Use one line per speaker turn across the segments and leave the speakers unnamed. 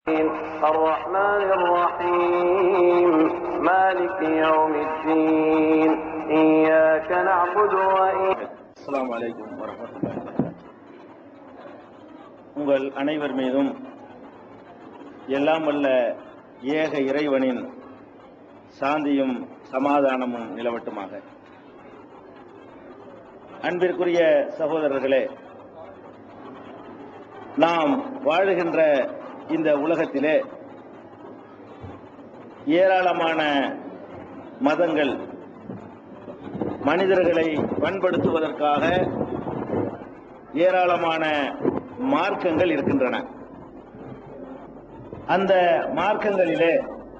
الرحمن الرحيم مالك يوم الدين إياك نعبد وإياك
அஸ்ஸலாமு அலைக்கும் வரஹ்மத்துல்லாஹி வபரகாத்துஹு. உங்கள் அனைவர் மீதும் எல்லாம் வல்ல ஏக இறைவனின் சாந்தியும் சமாதானமும் நிலவட்டுமாக அன்பிற்குரிய சகோதரர்களே நாம் வாழுகின்ற இந்த உலகத்திலே ஏராளமான மதங்கள் மனிதர்களை பண்படுத்துவதற்காக ஏராளமான மார்க்கங்கள் இருக்கின்றன அந்த மார்க்கங்களிலே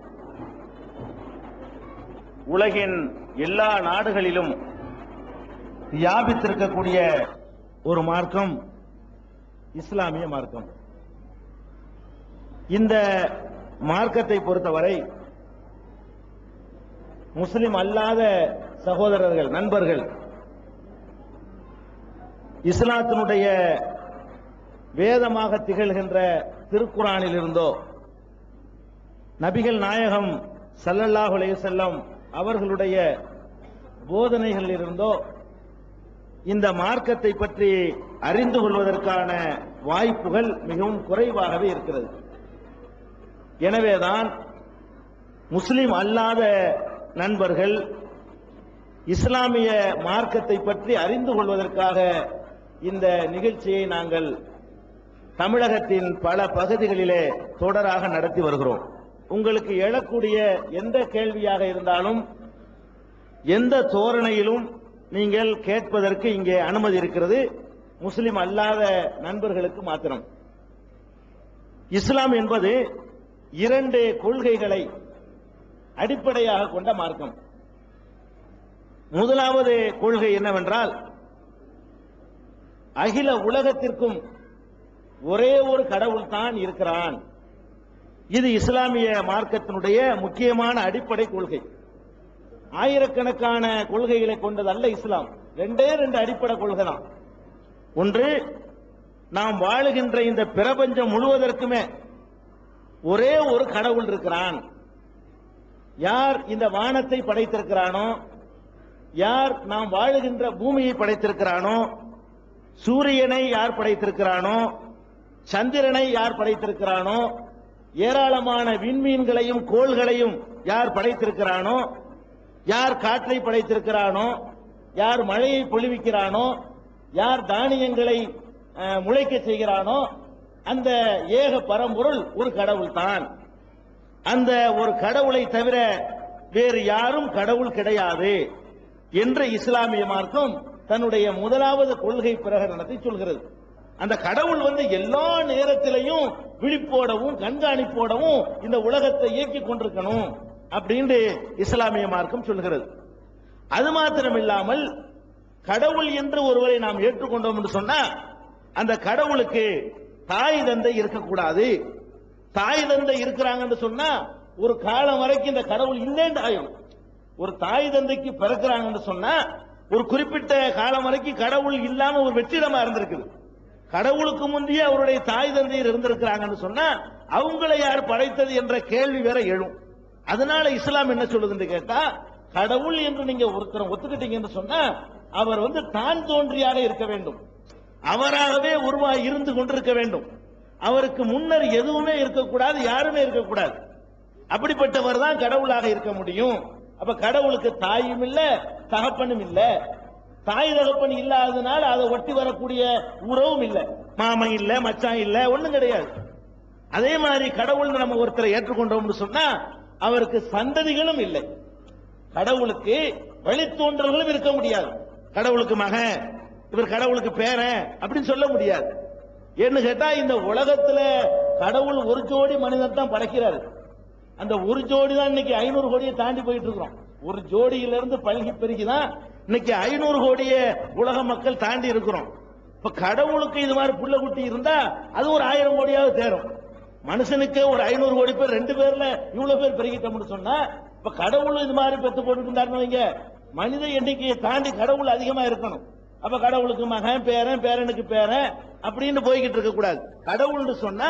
உலகின் எல்லா நாடுகளிலும் வியாபித்திருக்கக்கூடிய ஒரு மார்க்கம் இஸ்லாமிய மார்க்கம் இந்த மார்க்கத்தை பொறுத்தவரை முஸ்லிம் அல்லாத சகோதரர்கள் நண்பர்கள் இஸ்லாத்தினுடைய வேதமாக திகழ்கின்ற திருக்குறானில் இருந்தோ நபிகள் நாயகம் ஸல்லல்லாஹு அலைஹி வஸல்லம் அவர்களுடைய போதனைகளில் இருந்தோ இந்த மார்க்கத்தை பற்றி அறிந்து கொள்வதற்கான வாய்ப்புகள் மிகவும் குறைவாகவே இருக்கிறது எனவேதான் முஸ்லிம் அல்லாத நண்பர்கள் இஸ்லாமிய மார்க்கத்தை பற்றி அறிந்து கொள்வதற்காக இந்த நிகழ்ச்சியை நாங்கள் தமிழகத்தின் பல பகுதிகளிலே தொடராக நடத்தி வருகிறோம் உங்களுக்கு எழக்கூடிய எந்த கேள்வியாக இருந்தாலும் எந்த தோரணையிலும் நீங்கள் கேட்பதற்கு இங்கே அனுமதி இருக்கிறது முஸ்லிம் அல்லாத நண்பர்களுக்கு மாத்திரம் இஸ்லாம் என்பது இரண்டு கொள்கைகளை அடிப்படையாக கொண்ட மார்க்கம் முதலாவது கொள்கை என்னவென்றால் அகில உலகத்திற்கும் ஒரே ஒரு கடவுள் தான் இருக்கிறான் இது இஸ்லாமிய மார்க்கத்தினுடைய முக்கியமான அடிப்படை கொள்கை ஆயிரக்கணக்கான கொள்கைகளை கொண்டதல்ல இஸ்லாம் ரெண்டே ரெண்டு அடிப்படை கொள்கை தான் ஒன்று நாம் வாழுகின்ற இந்த பிரபஞ்சம் முழுவதற்குமே ஒரே ஒரு கடவுள் இருக்கிறான் யார் இந்த வானத்தை படைத்திருக்கிறானோ யார் நாம் வாழுகின்ற பூமியை படைத்திருக்கிறானோ சூரியனை யார் படைத்திருக்கிறானோ சந்திரனை யார் படைத்திருக்கிறானோ ஏராளமான விண்மீன்களையும் கோள்களையும் யார் படைத்திருக்கிறானோ யார் காற்றை படைத்திருக்கிறானோ யார் மழையை பொழிவிக்கிறானோ யார் தானியங்களை அஹ், முளைக்கச் செய்கிறானோ அந்த ஏக பரம்பொருள் ஒரு கடவுள் தான் அந்த ஒரு கடவுளை தவிர வேறு யாரும் கடவுள் கிடையாது என்ற இஸ்லாமிய மார்க்கம் தன்னுடைய முதலாவது கொள்கை பிரகடனத்தை சொல்கிறது அந்த கடவுள் வந்து எல்லா நேரத்திலையும் விழிப்போடவும் கண்காணிப்போடவும் இந்த உலகத்தை இயக்கிக் கொண்டிருக்கணும் அப்படின்னு இஸ்லாமிய மார்க்கம் சொல்கிறது அது மாத்திரம் இல்லாமல் கடவுள் என்று ஒருவரை நாம் ஏற்றுக்கொண்டோம் என்று சொன்னா அந்த கடவுளுக்கு தாய் தந்தை இருக்கக்கூடாது தாய் தந்தை இருக்கிறாங்கன்னு சொன்னா ஒரு காலம் வரைக்கும் இந்த கடவுள் இல்லைன்னு ஆயும் ஒரு தாய் தந்தைக்கு பிறக்கிறாங்கன்னு சொன்னா ஒரு குறிப்பிட்ட காலம் வரைக்கும் கடவுள் இல்லாம ஒரு வெற்றிடமா இருந்திருக்குது கடவுளுக்கு முந்தைய அவருடைய தாய் தந்தையர் இருந்திருக்கிறாங்கன்னு சொன்னா அவங்களை யார் படைத்தது என்ற கேள்வி வேற எழும் அதனால இஸ்லாம் என்ன சொல்லுதுன்னு கேட்டா கடவுள் என்று நீங்க ஒருத்தரை ஒத்துக்கிட்டீங்கன்னு சொன்னா அவர் வந்து தான் தோன்றியாக இருக்க வேண்டும் அவராகவே உருவாகி இருந்து கொண்டிருக்க வேண்டும் அவருக்கு முன்னர் எதுவுமே இருக்கக்கூடாது யாருமே இருக்கக்கூடாது அப்படிப்பட்டவர் தான் கடவுளாக இருக்க முடியும் அப்ப கடவுளுக்கு தாயும் இல்ல தகப்பனும் இல்ல தாய் தகப்பன் இல்லாததுனால அதை ஒட்டி வரக்கூடிய உறவும் இல்ல மாமன் இல்ல மச்சான் இல்ல ஒண்ணும் கிடையாது அதே மாதிரி கடவுள் நம்ம ஒருத்தரை ஏற்றுக்கொண்டோம்னு சொன்னா அவருக்கு சந்ததிகளும் இல்லை கடவுளுக்கு வழித்தோன்றல்களும் இருக்க முடியாது கடவுளுக்கு மகன் இவர் கடவுளுக்கு பேரன் அப்படின்னு சொல்ல முடியாது ஏன்னு கேட்டா இந்த உலகத்துல கடவுள் ஒரு ஜோடி மனிதன் தான் படைக்கிறாரு அந்த ஒரு ஜோடி தான் இன்னைக்கு ஐநூறு கோடியை தாண்டி போயிட்டு இருக்கிறோம் ஒரு ஜோடியில இருந்து பல்கி பெருகி தான் இன்னைக்கு ஐநூறு கோடிய உலக மக்கள் தாண்டி இருக்கிறோம் இப்ப கடவுளுக்கு இது மாதிரி புள்ள குட்டி இருந்தா அது ஒரு ஆயிரம் கோடியாவது தேரும் மனுஷனுக்கு ஒரு ஐநூறு கோடி பேர் ரெண்டு பேர்ல இவ்வளவு பேர் பெருகிட்டோம்னு சொன்னா இப்ப கடவுள் இது மாதிரி பெத்து போட்டு இருந்தாருன்னு வைங்க மனித எண்ணிக்கையை தாண்டி கடவுள் அதிகமா இருக்கணும் அப்ப கடவுளுக்கு மகன் பேரன் பேரனுக்கு பேரன் அப்படின்னு போய்கிட்டு இருக்க கூடாது கடவுள்னு சொன்னா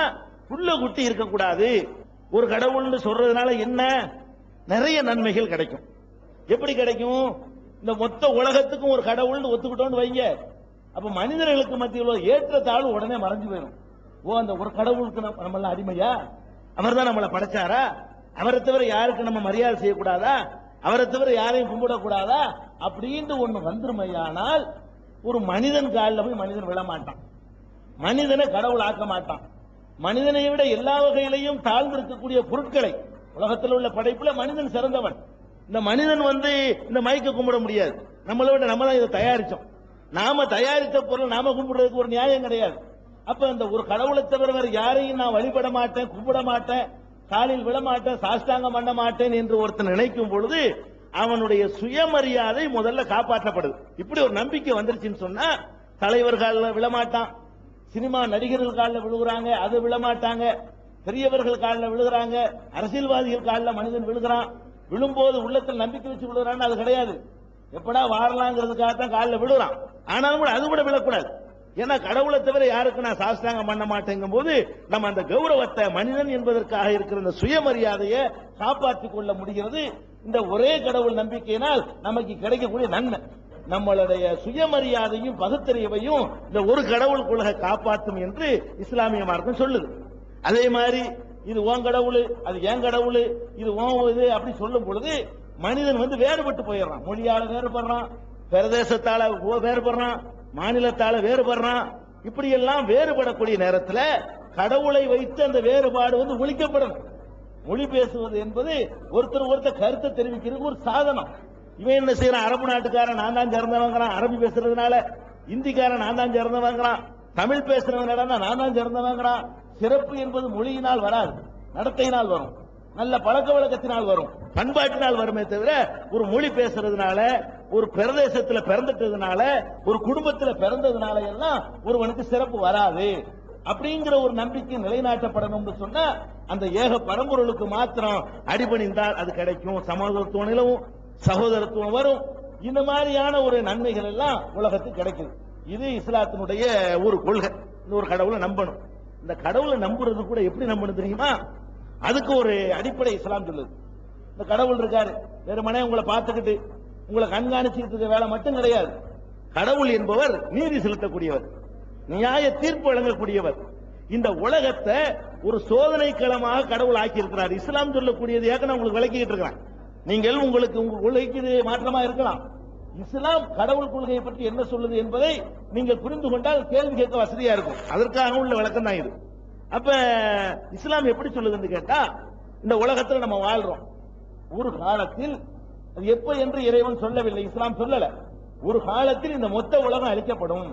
புள்ள குட்டி இருக்கக்கூடாது ஒரு கடவுள்னு சொல்றதுனால என்ன நிறைய நன்மைகள் கிடைக்கும் எப்படி கிடைக்கும் இந்த மொத்த உலகத்துக்கும் ஒரு கடவுள்னு ஒத்துக்கிட்டோம்னு வைங்க அப்ப மனிதர்களுக்கு மத்தியில் உள்ள ஏற்றத்தாழ்வு உடனே மறைஞ்சு போயிடும் ஓ அந்த ஒரு கடவுளுக்கு நம்ம நம்ம எல்லாம் அடிமையா அவர் தான் நம்மளை படைச்சாரா அவரை தவிர யாருக்கு நம்ம மரியாதை செய்யக்கூடாதா அவரை தவிர யாரையும் கும்பிடக்கூடாதா அப்படின்னு ஒண்ணு வந்துருமையானால் ஒரு மனிதன் காலில் போய் மனிதன் விழ மாட்டான் மனிதனை கடவுள் ஆக்க மாட்டான் மனிதனை விட எல்லா வகையிலையும் தாழ்ந்திருக்கக்கூடிய பொருட்களை உலகத்தில் உள்ள படைப்புல மனிதன் சிறந்தவன் இந்த மனிதன் வந்து இந்த மைக்க கும்பிட முடியாது நம்மளை விட நம்ம தான் இதை தயாரிச்சோம் நாம தயாரித்த பொருள் நாம கும்பிடுறதுக்கு ஒரு நியாயம் கிடையாது அப்ப இந்த ஒரு கடவுளை தவிர வேற யாரையும் நான் வழிபட மாட்டேன் கும்பிட மாட்டேன் காலில் விழ மாட்டேன் சாஷ்டாங்கம் பண்ண மாட்டேன் என்று ஒருத்தன் நினைக்கும் பொழுது அவனுடைய சுயமரியாதை முதல்ல காப்பாற்றப்படுது இப்படி ஒரு நம்பிக்கை வந்துருச்சுன்னு சொன்னா தலைவர் காலில் விழமாட்டான் சினிமா நடிகர்கள் காலில் விழுகுறாங்க அது விழமாட்டாங்க பெரியவர்கள் காலில் விழுகுறாங்க அரசியல்வாதிகள் காலில் மனிதன் விழுகிறான் விழும்போது உள்ளத்தில் நம்பிக்கை வச்சு விழுகிறான்னு அது கிடையாது எப்படா வாரலாங்கிறதுக்காக தான் காலில் விழுகிறான் ஆனாலும் கூட அது கூட விழக்கூடாது ஏன்னா கடவுளை தவிர யாருக்கு நான் சாஸ்திராங்கம் பண்ண மாட்டேங்கும் போது நம்ம அந்த கௌரவத்தை மனிதன் என்பதற்காக இருக்கிற இந்த சுயமரியாதையை காப்பாற்றிக் கொள்ள முடிகிறது இந்த ஒரே கடவுள் நம்பிக்கையினால் நமக்கு கிடைக்கக்கூடிய நன்மை நம்மளுடைய சுயமரியாதையும் பகுத்தறிவையும் இந்த ஒரு கடவுள் கொள்கை காப்பாற்றும் என்று இஸ்லாமிய மார்க்கம் சொல்லுது அதே மாதிரி இது உன் கடவுள் அது என் கடவுள் இது உன் இது அப்படி சொல்லும் பொழுது மனிதன் வந்து வேறுபட்டு போயிடுறான் மொழியால வேறுபடுறான் பிரதேசத்தால ஓ- வேறுபடுறான் மாநிலத்தால வேறுபடுறான் இப்படி எல்லாம் வேறுபடக்கூடிய நேரத்துல கடவுளை வைத்து அந்த வேறுபாடு வந்து ஒழிக்கப்படணும் மொழி பேசுவது என்பது ஒருத்தர் ஒருத்தர் கருத்தை தெரிவிக்கிறதுக்கு ஒரு சாதனம் இவன் என்ன செய்யறான் அரபு நாட்டுக்காரன் நான் தான் சிறந்தவங்கிறான் அரபி பேசுறதுனால இந்திக்காரன் நான் தான் சிறந்தவங்கிறான் தமிழ் பேசுறவனால நான் தான் சிறந்தவங்கிறான் சிறப்பு என்பது மொழியினால் வராது நடத்தையினால் வரும் நல்ல பழக்க வழக்கத்தினால் வரும் பண்பாட்டினால் வருமே தவிர ஒரு மொழி பேசுறதுனால ஒரு பிரதேசத்துல பிறந்துட்டதுனால ஒரு குடும்பத்துல பிறந்ததுனால எல்லாம் ஒருவனுக்கு சிறப்பு வராது அப்படிங்கிற ஒரு நம்பிக்கை நிலைநாட்டப்படணும்னு சொன்னா அந்த ஏக பரம்பொருளுக்கு மாத்திரம் அடிபணிந்தால் அது கிடைக்கும் சமூகத்துவம் நிலவும் சகோதரத்துவம் வரும் இந்த மாதிரியான ஒரு நன்மைகள் எல்லாம் உலகத்துக்கு கிடைக்குது இது இஸ்லாத்தினுடைய ஒரு கொள்கை இந்த ஒரு கடவுளை நம்பணும் இந்த கடவுளை நம்புறது கூட எப்படி நம்பணும் தெரியுமா அதுக்கு ஒரு அடிப்படை இஸ்லாம் சொல்லுது இந்த கடவுள் இருக்காரு வெறுமனே உங்களை பார்த்துக்கிட்டு உங்களை கண்காணிச்சுக்கிட்டு இருக்க வேலை மட்டும் கிடையாது கடவுள் என்பவர் நீதி செலுத்தக்கூடியவர் நியாய தீர்ப்பு வழங்கக்கூடியவர் இந்த உலகத்தை ஒரு சோதனை களமாக கடவுள் ஆக்கி இருக்கிறார் இஸ்லாம் சொல்லக்கூடியது ஏற்கனவே உங்களுக்கு விளக்கிட்டு இருக்கிறான் நீங்கள் உங்களுக்கு உங்க கொள்கைக்கு இது மாற்றமா இருக்கலாம் இஸ்லாம் கடவுள் கொள்கையை பற்றி என்ன சொல்லுது என்பதை நீங்கள் புரிந்து கொண்டால் கேள்வி கேட்க வசதியா இருக்கும் அதற்காக உள்ள விளக்கம் தான் இது அப்ப இஸ்லாம் எப்படி சொல்லுதுன்னு கேட்டா இந்த உலகத்துல நம்ம வாழ்றோம் ஒரு காலத்தில் அது எப்ப என்று இறைவன் சொல்லவில்லை இஸ்லாம் சொல்லல ஒரு காலத்தில் இந்த மொத்த உலகம் அழிக்கப்படும்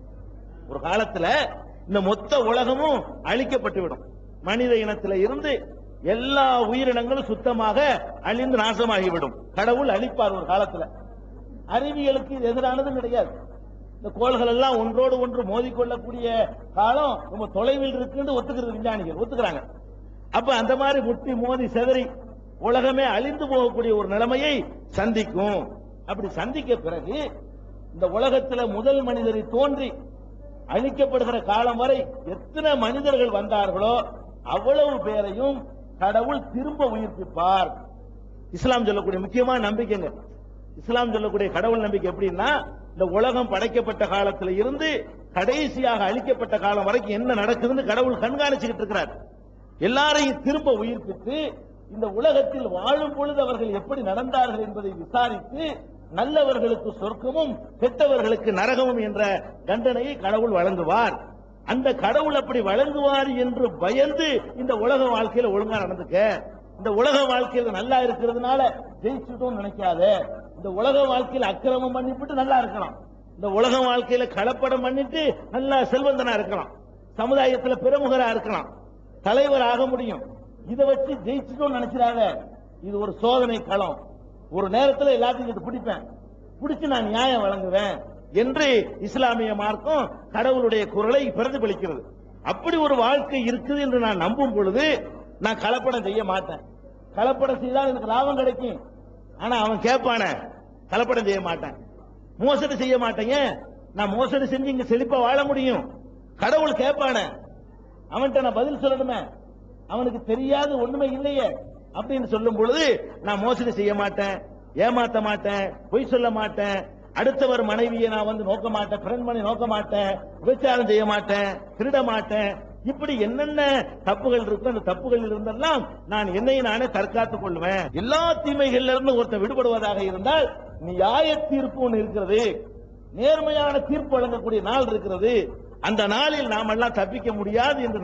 ஒரு காலத்துல இந்த மொத்த உலகமும் அழிக்கப்பட்டு விடும் மனித இனத்தில இருந்து எல்லா உயிரினங்களும் சுத்தமாக அழிந்து நாசமாகிவிடும் கடவுள் அழிப்பார் ஒரு காலத்துல அறிவியலுக்கு இது எதிரானதும் கிடையாது இந்த கோள்கள் எல்லாம் ஒன்றோடு ஒன்று மோதிக்கொள்ளக்கூடிய காலம் ரொம்ப தொலைவில் இருக்குன்னு ஒத்துக்கிறது விஞ்ஞானிகள் ஒத்துக்கிறாங்க அப்ப அந்த மாதிரி முட்டி மோதி செதறி உலகமே அழிந்து போகக்கூடிய ஒரு நிலைமையை சந்திக்கும் அப்படி சந்திக்க பிறகு இந்த உலகத்துல முதல் மனிதரை தோன்றி அழிக்கப்படுகிற காலம் வரை எத்தனை மனிதர்கள் வந்தார்களோ அவ்வளவு பேரையும் கடவுள் திரும்ப உயிர்ப்பிப்பார் இஸ்லாம் சொல்லக்கூடிய முக்கியமான நம்பிக்கைங்க இஸ்லாம் சொல்லக்கூடிய கடவுள் நம்பிக்கை எப்படின்னா இந்த உலகம் படைக்கப்பட்ட காலத்துல இருந்து கடைசியாக அழிக்கப்பட்ட காலம் வரைக்கும் என்ன நடக்குதுன்னு கடவுள் கண்காணிச்சுக்கிட்டு இருக்கிறார் எல்லாரையும் திரும்ப உயிர்ப்பித்து இந்த உலகத்தில் வாழும் பொழுது அவர்கள் எப்படி நடந்தார்கள் என்பதை விசாரித்து நல்லவர்களுக்கு சொர்க்கமும் கெட்டவர்களுக்கு நரகமும் என்ற தண்டனையை கடவுள் வழங்குவார் அந்த கடவுள் அப்படி வழங்குவார் என்று பயந்து இந்த உலக வாழ்க்கையில ஒழுங்கா நடந்துக்க இந்த உலக வாழ்க்கையில நல்லா இருக்கிறதுனால ஜெயிச்சுட்டோம் நினைக்காத இந்த உலக வாழ்க்கையில அக்கிரமம் பண்ணிவிட்டு நல்லா இருக்கலாம் இந்த உலக வாழ்க்கையில கலப்படம் பண்ணிட்டு நல்லா செல்வந்தனா இருக்கலாம் சமுதாயத்துல பிரமுகரா இருக்கலாம் தலைவர் ஆக முடியும் இதை வச்சு ஜெயிச்சுட்டோம் நினைச்சிடாத இது ஒரு சோதனை களம் ஒரு நேரத்துல எல்லாத்தையும் இது பிடிப்பேன் பிடிச்சு நான் நியாயம் வழங்குவேன் என்று இஸ்லாமிய மார்க்கம் கடவுளுடைய குரலை பிரதிபலிக்கிறது அப்படி ஒரு வாழ்க்கை இருக்குது என்று நான் நம்பும் பொழுது நான் கலப்படம் செய்ய மாட்டேன் கலப்படம் செய்தால் எனக்கு லாபம் கிடைக்கும் ஆனா அவன் கேட்பானே கலப்படம் செய்ய மாட்டேன் மோசடி செய்ய மாட்டேங்க நான் மோசடி செஞ்சு இங்க செழிப்பா வாழ முடியும் கடவுள் கேட்பானே அவன்கிட்ட நான் பதில் சொல்லணுமே அவனுக்கு தெரியாது ஒண்ணுமே இல்லையே அப்படின்னு சொல்லும் பொழுது நான் மோசடி செய்ய மாட்டேன் ஏமாத்த மாட்டேன் பொய் சொல்ல மாட்டேன் அடுத்தவர் மனைவியை நான் வந்து நோக்க மாட்டேன் ஃப்ரெண்ட் பண்ணி நோக்க மாட்டேன் விபச்சாரம் செய்ய மாட்டேன் திருட மாட்டேன் இப்படி என்னென்ன தப்புகள் இருக்கு அந்த தப்புகள் இருந்தெல்லாம் நான் என்னை நானே தற்காத்துக் கொள்வேன் எல்லா தீமைகள்ல இருந்து ஒருத்தன் விடுபடுவதாக இருந்தால் நியாய தீர்ப்பு ஒன்று இருக்கிறது நேர்மையான தீர்ப்பு வழங்கக்கூடிய நாள் இருக்கிறது அந்த நாளில் நாம் எல்லாம் தப்பிக்க முடியாது என்று